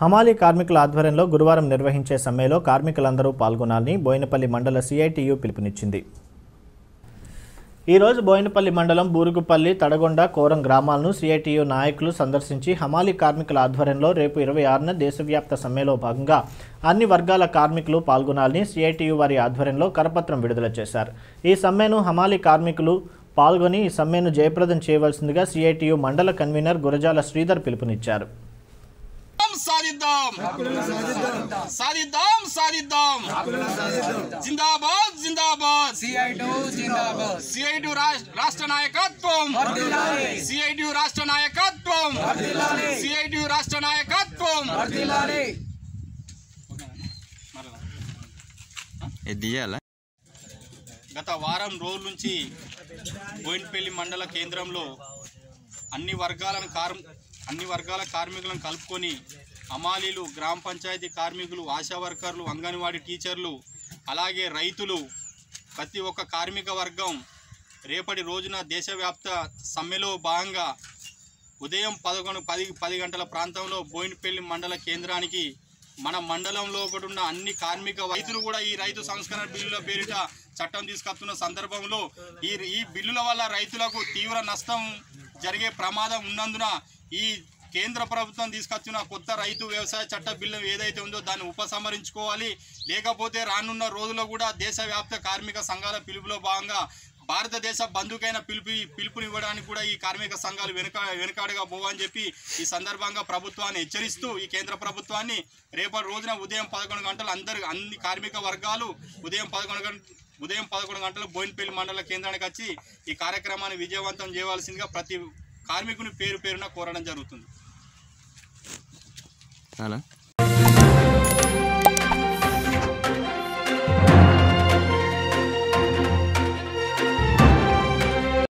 హమాలీ కార్మికుల ఆధ్వర్యంలో గురువారం నిర్వహించే సమ్మెలో కార్మికులందరూ పాల్గొనాలని బోయినపల్లి మండల సిఐటియు పిలుపునిచ్చింది ఈ రోజు బోయినపల్లి మండలం బూరుగుపల్లి తడగొండ కోరం గ్రామాలను సిఐటియు నాయకులు సందర్శించి హమాలీ కార్మికుల ఆధ్వర్యంలో రేపు ఇరవై ఆరున దేశవ్యాప్త సమ్మెలో భాగంగా అన్ని వర్గాల కార్మికులు పాల్గొనాలని సిఐటియు వారి ఆధ్వర్యంలో కరపత్రం విడుదల చేశారు ఈ సమ్మెను హమాలీ కార్మికులు పాల్గొని ఈ సమ్మెను జయప్రదం చేయవలసిందిగా సిఐటియు మండల కన్వీనర్ గురజాల శ్రీధర్ పిలుపునిచ్చారు సాధిద్దాం సాధిద్దాం సాధిద్దాం జిందాబాద్ జిందాబాద్ సిఐటు జిందాబాద్ సిఐటి రాష్ట్ర నాయకత్వం సిఐటి రాష్ట్ర నాయకత్వం సిఐటి రాష్ట్ర నాయకత్వం వర్ధిల్లాలి ఎదియాలా గత వారం రోజుల నుంచి బోయినపల్లి మండల కేంద్రంలో అన్ని వర్గాలను కార్ అన్ని వర్గాల కార్మికులను కలుపుకొని హమాలీలు గ్రామ పంచాయతీ కార్మికులు ఆశా వర్కర్లు అంగన్వాడీ టీచర్లు అలాగే రైతులు ప్రతి ఒక్క కార్మిక వర్గం రేపటి రోజున దేశవ్యాప్త సమ్మెలో భాగంగా ఉదయం పదకొండు పది పది గంటల ప్రాంతంలో బోయినపల్లి మండల కేంద్రానికి మన మండలంలో ఒకటి ఉన్న అన్ని కార్మిక రైతులు కూడా ఈ రైతు సంస్కరణ బిల్లుల పేరిట చట్టం తీసుకొస్తున్న సందర్భంలో ఈ ఈ బిల్లుల వల్ల రైతులకు తీవ్ర నష్టం జరిగే ప్రమాదం ఉన్నందున ఈ కేంద్ర ప్రభుత్వం తీసుకొచ్చిన కొత్త రైతు వ్యవసాయ చట్ట బిల్లు ఏదైతే ఉందో దాన్ని ఉపసంహరించుకోవాలి లేకపోతే రానున్న రోజుల్లో కూడా దేశవ్యాప్త కార్మిక సంఘాల పిలుపులో భాగంగా భారతదేశ బంధుకైన పిలుపు పిలుపునివ్వడానికి కూడా ఈ కార్మిక సంఘాలు వెనుక వెనుకాడుగా పోవని చెప్పి ఈ సందర్భంగా ప్రభుత్వాన్ని హెచ్చరిస్తూ ఈ కేంద్ర ప్రభుత్వాన్ని రేపటి రోజున ఉదయం పదకొండు గంటలు అందరు అన్ని కార్మిక వర్గాలు ఉదయం పదకొండు గంట ఉదయం పదకొండు గంటలు బోయినపల్లి మండల కేంద్రానికి వచ్చి ఈ కార్యక్రమాన్ని విజయవంతం చేయవలసిందిగా ప్రతి కార్మికుని పేరు పేరున కోరడం జరుగుతుంది చాలా